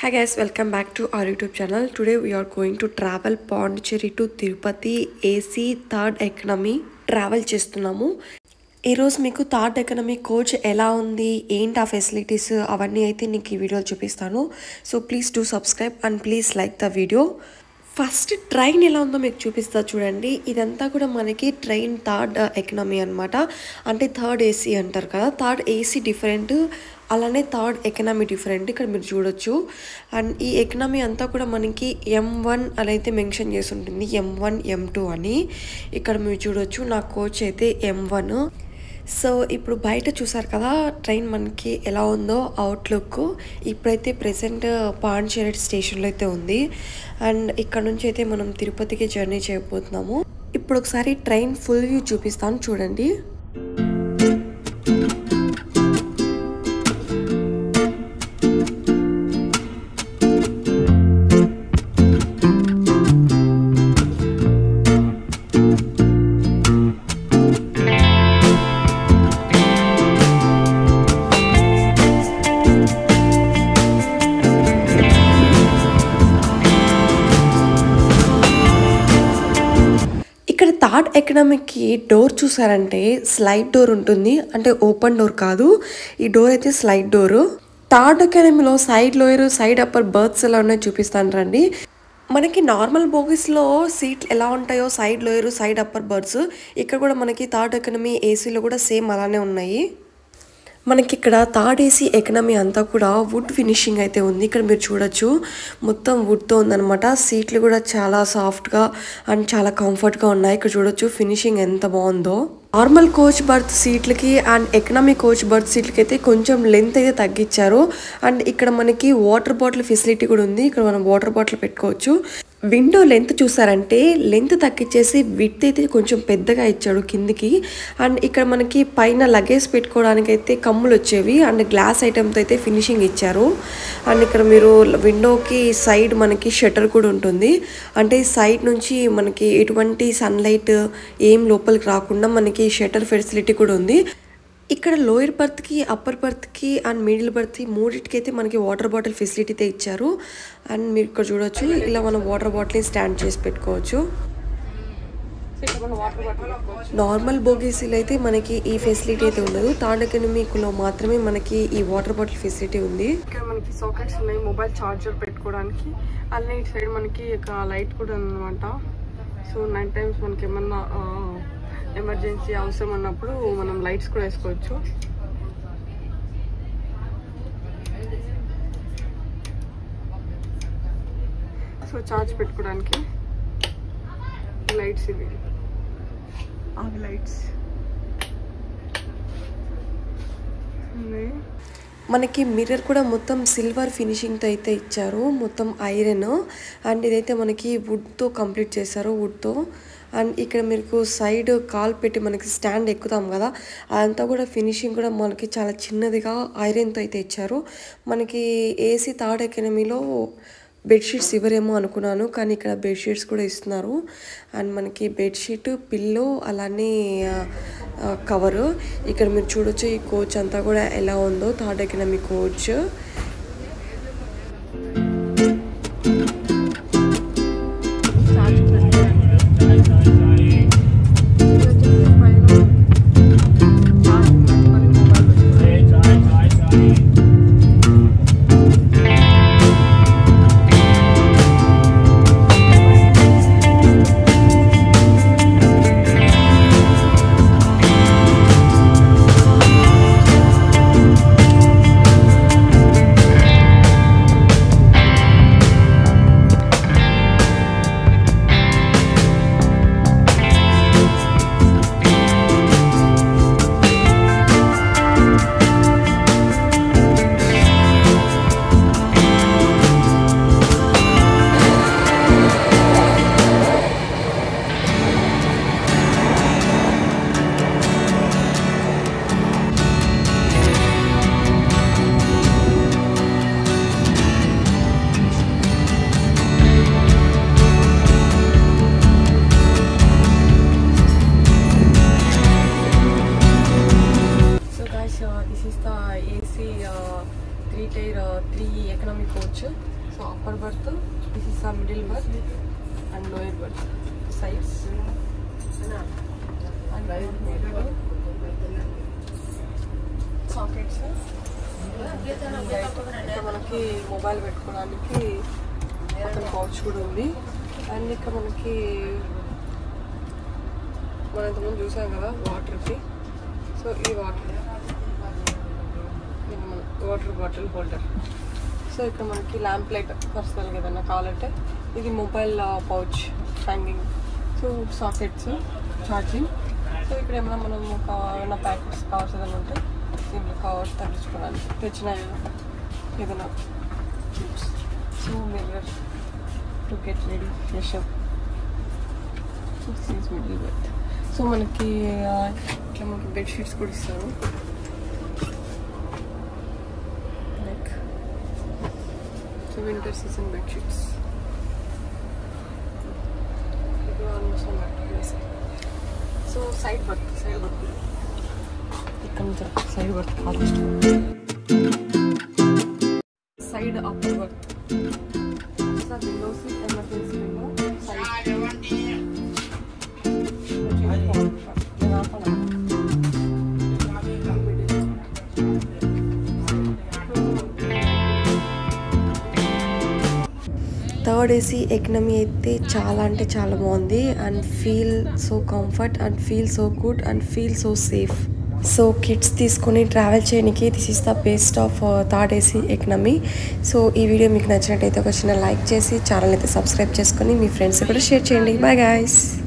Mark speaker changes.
Speaker 1: Hi guys, welcome back to our YouTube channel. Today we are going to travel Pondicherry to Tirupati AC third economy travel చేస్తున్నాము ఈరోజు మీకు third economy coach ఎలా ఉంది ఏంటి ఆ facilities అవన్నీ అయితే నీకు ఈ వీడియోలో చూపిస్తాను so please do subscribe and please like the video first train ఎలా ఉందో మీకు చూపిస్తా చూడండి ఇదంతా కూడా మనకి ట్రైన్ థర్డ్ ఎకనమీ అనమాట అంటే థర్డ్ ఏసీ అంటారు కదా థర్డ్ ఏసీ డిఫరెంట్ అలానే థర్డ్ ఎకనమీ డిఫరెంట్ ఇక్కడ మీరు చూడొచ్చు అండ్ ఈ ఎకనమీ అంతా కూడా మనకి ఎం వన్ అని అయితే మెన్షన్ చేసి ఉంటుంది ఎం వన్ ఎం టూ అని ఇక్కడ మీరు చూడొచ్చు నా కోచ్ అయితే ఎం వన్ సో ఇప్పుడు బయట చూసారు కదా ట్రైన్ మనకి ఎలా ఉందో అవుట్లుక్ ఇప్పుడైతే ప్రెసెంట్ పాండిచేరి స్టేషన్లో అయితే ఉంది అండ్ ఇక్కడ నుంచి అయితే మనం తిరుపతికి జర్నీ చేయబోతున్నాము ఇప్పుడు ఒకసారి ట్రైన్ ఫుల్ వ్యూ చూపిస్తాను చూడండి ఇక్కడ థర్డ్ ఎకనామిక్కి డోర్ చూసారంటే స్లైడ్ డోర్ ఉంటుంది అంటే ఓపెన్ డోర్ కాదు ఈ డోర్ అయితే స్లైడ్ డోర్ థర్డ్ ఎకనమీలో side lower side upper berths ఎలా ఉన్నాయో చూపిస్తాను రండి మనకి నార్మల్ బోగీస్లో సీట్లు ఎలా ఉంటాయో side lower side upper berths ఇక్కడ కూడా మనకి థర్డ్ ఎకనమీ ఏసీలో కూడా సేమ్ అలానే ఉన్నాయి మనకి ఇక్కడ థర్డ్ ఏసీ ఎకనమీ అంతా కూడా వుడ్ ఫినిషింగ్ అయితే ఉంది ఇక్కడ మీరు చూడొచ్చు మొత్తం వుడ్తో ఉందన్నమాట సీట్లు కూడా చాలా సాఫ్ట్గా అండ్ చాలా కంఫర్ట్గా ఉన్నాయి ఇక్కడ చూడొచ్చు ఫినిషింగ్ ఎంత బాగుందో నార్మల్ కోచ్ బర్త్ సీట్లకి అండ్ ఎకనామీ కోచ్ బర్త్ సీట్లకి అయితే కొంచెం లెంత్ అయితే తగ్గించారు అండ్ ఇక్కడ మనకి వాటర్ బాటిల్ ఫెసిలిటీ కూడా ఉంది ఇక్కడ మనం వాటర్ బాటిల్ పెట్టుకోవచ్చు విండో లెంత్ చూసారంటే లెంత్ తగ్గించేసి విత్ అయితే కొంచెం పెద్దగా ఇచ్చాడు కిందికి అండ్ ఇక్కడ మనకి పైన లగేజ్ పెట్టుకోవడానికి అయితే కమ్ములు వచ్చేవి అండ్ గ్లాస్ ఐటమ్తో అయితే ఫినిషింగ్ ఇచ్చారు అండ్ ఇక్కడ మీరు విండోకి సైడ్ మనకి షట్టర్ కూడా ఉంటుంది అంటే సైడ్ నుంచి మనకి ఎటువంటి సన్లైట్ ఏం లోపలికి రాకుండా మనకి షట్టర్ ఫెసిలిటీ కూడా ఉంది ఇక్కడ లోయర్ బర్త్కి అప్పర్ బర్త్కి అండ్ మిడిల్ బర్త్కి మూడింటికి అయితే మనకి వాటర్ బాటిల్ ఫెసిలిటీ అయితే ఇచ్చారు అండ్ మీరు ఇక్కడ చూడొచ్చు ఇలా మనం వాటర్ బాటిల్ని స్టాండ్ చేసి పెట్టుకోవచ్చు నార్మల్ బోగీసీలో అయితే మనకి ఈ ఫెసిలిటీ అయితే ఉండదు థర్డ్ ఎకనమీలో మాత్రమే మనకి ఈ వాటర్ బాటిల్ ఫెసిలిటీ ఉంది
Speaker 2: ఇక్కడ మనకి సాకెట్స్ ఉన్నాయి మొబైల్ ఛార్జర్ పెట్టుకోవడానికి అలానే ఇటు సైడ్ మనకి ఒక లైట్ కూడా ఉందన్నమాట సో నైట్ టైమ్స్ మనకి ఏమన్నా ఎమర్జెన్సీ అవసరం అన్నప్పుడు మనం లైట్స్ కూడా వేసుకోవచ్చు సో ఛార్జ్ పెట్టుకోవడానికి లైట్స్ ఇవి అవి లైట్స్ ఉన్నాయి
Speaker 1: మనకి మిర్రర్ కూడా మొత్తం సిల్వర్ ఫినిషింగ్తో అయితే ఇచ్చారు మొత్తం ఐరన్ అండ్ ఇదైతే మనకి వుడ్తో కంప్లీట్ చేశారు వుడ్తో అండ్ ఇక్కడ మీకు సైడ్ కాల్ పెట్టి మనకి స్టాండ్ ఎక్కుతాం కదా అదంతా కూడా ఫినిషింగ్ కూడా మనకి చాలా చిన్నదిగా ఐరన్తో అయితే ఇచ్చారు మనకి ఏసీ థర్డ్ ఎకనమీలో బెడ్షీట్స్ ఇవ్వరేమో అనుకున్నాను కానీ ఇక్కడ బెడ్షీట్స్ కూడా ఇస్తున్నారు అండ్ మనకి బెడ్షీట్ పిల్లో అలానే కవరు ఇక్కడ మీరు చూడొచ్చు ఈ కోచ్ అంతా కూడా ఎలా ఉందో third economy coach
Speaker 2: so upper berth this is uh middle berth and lower berth sides sockets ఇక్కడ మనకి మొబైల్ పెట్టుకోవడానికి పక్కన పౌచ్ కూడా ఉంది అండ్ ఇక్కడ మనకి మనం ఇంతకుముందు చూసాం కదా వాటర్కి సో ఈ వాటర్ ఇది మన వాటర్ బాటిల్ హోల్డర్ సో ఇక్కడ మనకి ల్యాంప్ లైట్ పర్సనల్గా ఏదైనా కావాలంటే ఇది mobile pouch hanging so sockets charging so ఇక్కడ ఏమైనా మనం ఏమైనా ప్యాకెట్స్ కవర్స్ ఏదైనా ఉంటే దీంట్లో కవర్స్ తగ్గించుకోవడానికి తెచ్చిన ఏదైనా chips so mirror to get ready fresh up middle bed so మనకి ఆ, ఇట్లా మనకి బెడ్షీట్స్ కూడా ఇస్తారు like so winter season bedsheets ఇది ఆల్మోస్ట్ అన్నట్టు so side berth side berth ఇక్కడ నుంచి side berth almost side upper berth sir windows emergency window side
Speaker 1: third AC economy అయితే చాలా అంటే చాలా బాగుంది and feel so comfort and feel so good and feel so safe so kids తీసుకొని travel చేయడానికి this is the best of third AC economy so ఈ video మీకు నచ్చినట్టయితే ఒక చిన్న లైక్ చేసి ఛానల్ అయితే సబ్స్క్రైబ్ చేసుకొని మీ ఫ్రెండ్స్ కూడా షేర్ చేయండి బాయ్ గాయస్